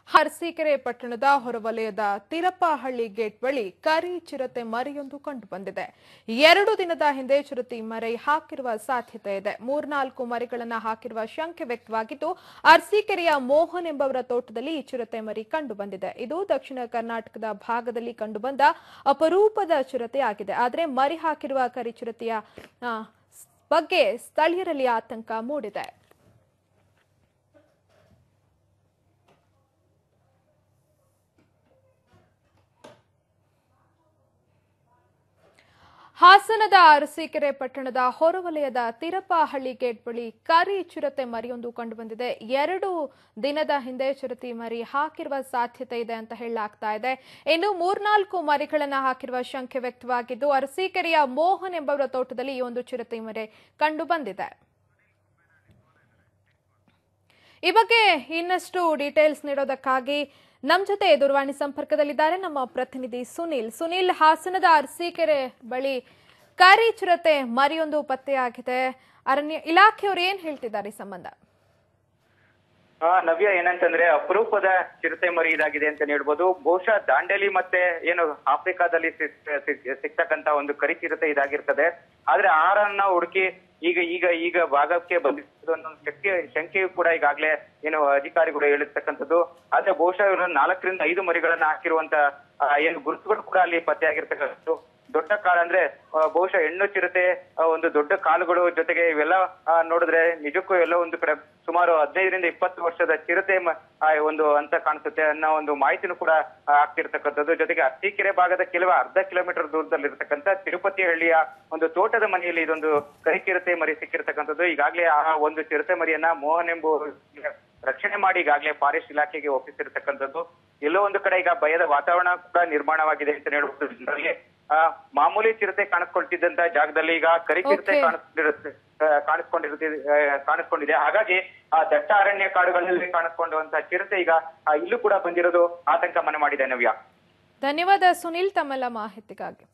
ಹರ್ಸೀಕೆರೆ ಪಟ್ಟಣದ ಹೊರವಲಯದ ತಿರಪ್ಪಹಳ್ಳಿ ಗೇಟ್ ಬಳಿ ಕರಿ ಚಿರತೆ ಮರಿಯೊಂದು ಕಂಡುಬಂದಿದೆ ಎರಡು ದಿನದ ಹಿಂದೆ ಚಿರತೆ ಮರಿ ಹಾಕಿರುವ ಸಾಧ್ಯತೆ ಇದೆ ಮೂರ್ನಾಲ್ಕು ಮರಿಗಳನ್ನ ಹಾಕಿರುವ ಶಂಕೆ ವ್ಯಕ್ತವಾಗಿದ್ದು ಅರಸೀಕೆರೆಯ ಮೋಹನ್ ಎಂಬವರ ತೋಟದಲ್ಲಿ ಈ ಚಿರತೆ ಮರಿ ಕಂಡುಬಂದಿದೆ ಇದು ದಕ್ಷಿಣ ಕರ್ನಾಟಕದ ಭಾಗದಲ್ಲಿ ಕಂಡುಬಂದ ಅಪರೂಪದ ಚಿರತೆ ಆಗಿದೆ ಆದರೆ ಮರಿ ಹಾಕಿರುವ ಕರಿ ಚಿರತೆಯ ಆ, ಬಗ್ಗೆ ಸ್ಥಳೀಯರಲ್ಲಿ ಆತಂಕ ಮೂಡಿದೆ ಹಾಸನದ ಅರಸೀಕೆರೆ ಪಟ್ಟಣದ ಹೊರವಲಯದ ತಿರಪಹಳ್ಳಿ ಗೇಟ್ ಬಳಿ ಕರಿ ಚಿರತೆ ಮರಿಯೊಂದು ಕಂಡುಬಂದಿದೆ ಎರಡು ದಿನದ ಹಿಂದೆ ಚಿರತೆ ಮರಿ ಹಾಕಿರುವ ಸಾಧ್ಯತೆ ಇದೆ ಅಂತ ಹೇಳಲಾಗ್ತಾ ಇದೆ ಇನ್ನು ಮೂರ್ನಾಲ್ಕು ಮರಿಗಳನ್ನ ಹಾಕಿರುವ ಶಂಕೆ ವ್ಯಕ್ತವಾಗಿದ್ದು ಅರಸೀಕೆರೆಯ ಮೋಹನ್ ಎಂಬವರ ತೋಟದಲ್ಲಿ ಈ ಒಂದು ಚಿರತೆ ಮರಿ ಕಂಡು ಬಂದಿದೆ ಈ ಬಗ್ಗೆ ಇನ್ನಷ್ಟು ಡೀಟೇಲ್ಸ್ ನೀಡೋದಕ್ಕಾಗಿ ನಮ್ಮ ಜೊತೆ ದೂರವಾಣಿ ಸಂಪರ್ಕದಲ್ಲಿದ್ದಾರೆ ನಮ್ಮ ಪ್ರತಿನಿಧಿ ಸುನಿಲ್ ಸುನಿಲ್ ಹಾಸನದ ಅರಸೀಕೆರೆ ಬಳಿ ಕರಿ ಚಿರತೆ ಮರಿಯೊಂದು ಪತ್ತೆಯಾಗಿದೆ ಅರಣ್ಯ ಇಲಾಖೆಯವರು ಏನ್ ಹೇಳ್ತಿದ್ದಾರೆ ಈ ಸಂಬಂಧ ಆ, ನವ್ಯ ಏನಂತಂದ್ರೆ ಅಪರೂಪದ ಚಿರತೆ ಮರಿ ಇದಾಗಿದೆ ಅಂತ ಹೇಳ್ಬೋದು ಬಹುಶಃ ದಾಂಡೇಲಿ ಮತ್ತೆ ಏನು ಆಫ್ರಿಕಾದಲ್ಲಿ ಸಿಕ್- ಸಿಕ್- ಸಿಗ್ತಕ್ಕಂತ ಒಂದು ಕರಿ ಚಿರತೆ ಇದಾಗಿರ್ತದೆ ಆದ್ರೆ ಆಹಾರನ್ನ ಹುಡುಕಿ ಈಗ ಈಗ ಈಗ ಭಾಗಕ್ಕೆ ಬಂದಿದ್ದು ಅನ್ನೋ ಶಂಕೆ ಶಂಕೆಯು ಕೂಡ ಈಗಾಗಲೇ ಏನು ಅಧಿಕಾರಿಗಳು ಹೇಳಿರ್ತಕ್ಕಂಥದ್ದು ಆದ್ರೆ ಬಹುಶಃ ಇವರು ನಾಲ್ಕರಿಂದ ಐದು ಮರಿಗಳನ್ನ ಹಾಕಿರುವಂತ ಆ, ಏನು ಗುರುತುಗಳು ಕೂಡ ಅಲ್ಲಿ ಪತ್ತೆಯಾಗಿರ್ತಕ್ಕಂಥದ್ದು ದೊಡ್ಡ ಕಾಲ ಅಂದ್ರೆ ಆ, ಬಹುಶಃ ಹೆಣ್ಣು ಚಿರತೆ ಆ, ಒಂದು ದೊಡ್ಡ ಕಾಲುಗಳು ಜೊತೆಗೆ ಇವೆಲ್ಲ ಆ, ನೋಡಿದ್ರೆ ನಿಜಕ್ಕೂ ಎಲ್ಲೋ ಒಂದು ಕಡೆ ಸುಮಾರು ಹದಿನೈದರಿಂದ ಇಪ್ಪತ್ತು ವರ್ಷದ ಚಿರತೆ ಮ- ಆ, ಒಂದು ಅಂತ ಕಾಣಿಸುತ್ತೆ ಅನ್ನೋ ಒಂದು ಮಾಹಿತಿನೂ ಕೂಡ ಆ, ಆಗ್ತಿರ್ತಕ್ಕಂಥದ್ದು ಜೊತೆಗೆ ಅರಸೀಕೆರೆ ಭಾಗದ ಕೆಲವು ಅರ್ಧ ಕಿಲೋಮೀಟರ್ ದೂರದಲ್ಲಿ ಇರತಕ್ಕಂತ ತಿರುಪತಿ ಹಳ್ಳಿಯ ಒಂದು ತೋಟದ ಮನೆಯಲ್ಲಿ ಇದೊಂದು ಕರಿ ಚಿರತೆ ಮರಿ ಸಿಕ್ಕಿರ್ತಕ್ಕಂಥದ್ದು ಈಗಾಗಲೇ ಆ ಒಂದು ಚಿರತೆ ಮರಿಯನ್ನ ಮೋಹನ್ ಎಂಬುವ ರಕ್ಷಣೆ ಮಾಡಿ ಈಗಾಗಲೇ ಫಾರೆಸ್ಟ್ ಇಲಾಖೆಗೆ ಒಪ್ಪಿಸಿರ್ತಕ್ಕಂಥದ್ದು ಎಲ್ಲೋ ಒಂದು ಕಡೆ ಈಗ ಭಯದ ವಾತಾವರಣ ಕೂಡ ನಿರ್ಮಾಣವಾಗಿದೆ ಅಂತ ಹೇಳ್ಬೋದು ಜನರಲ್ಲಿ ಆ, ಮಾಮೂಲಿ ಚಿರತೆ ಕಾಣಿಸ್ಕೊಳ್ತಿದ್ದಂತ ಜಾಗದಲ್ಲಿ ಈಗ ಕರಿ ಚಿರತೆ Okay. ಕಾಣಿಸ್ತಿರುತ್ತೆ ಆ, ಕಾಣಿಸ್ಕೊಂಡಿರುತ್ತೆ ಆ, ಕಾಣಿಸ್ಕೊಂಡಿದೆ ಹಾಗಾಗಿ ಆ ದಟ್ಟ ಅರಣ್ಯ ಕಾಡುಗಳಲ್ಲಿ ಕಾಣಿಸ್ಕೊಂಡಂತ ಚಿರತೆ ಈಗ ಆ, ಇಲ್ಲೂ ಕೂಡ ಬಂದಿರೋದು ಆತಂಕ ಮನೆ ಮಾಡಿದೆ ನವ್ಯ ಧನ್ಯವಾದ ಸುನಿಲ್ ತಮ್ಮೆಲ್ಲ ಮಾಹಿತಿಗಾಗಿ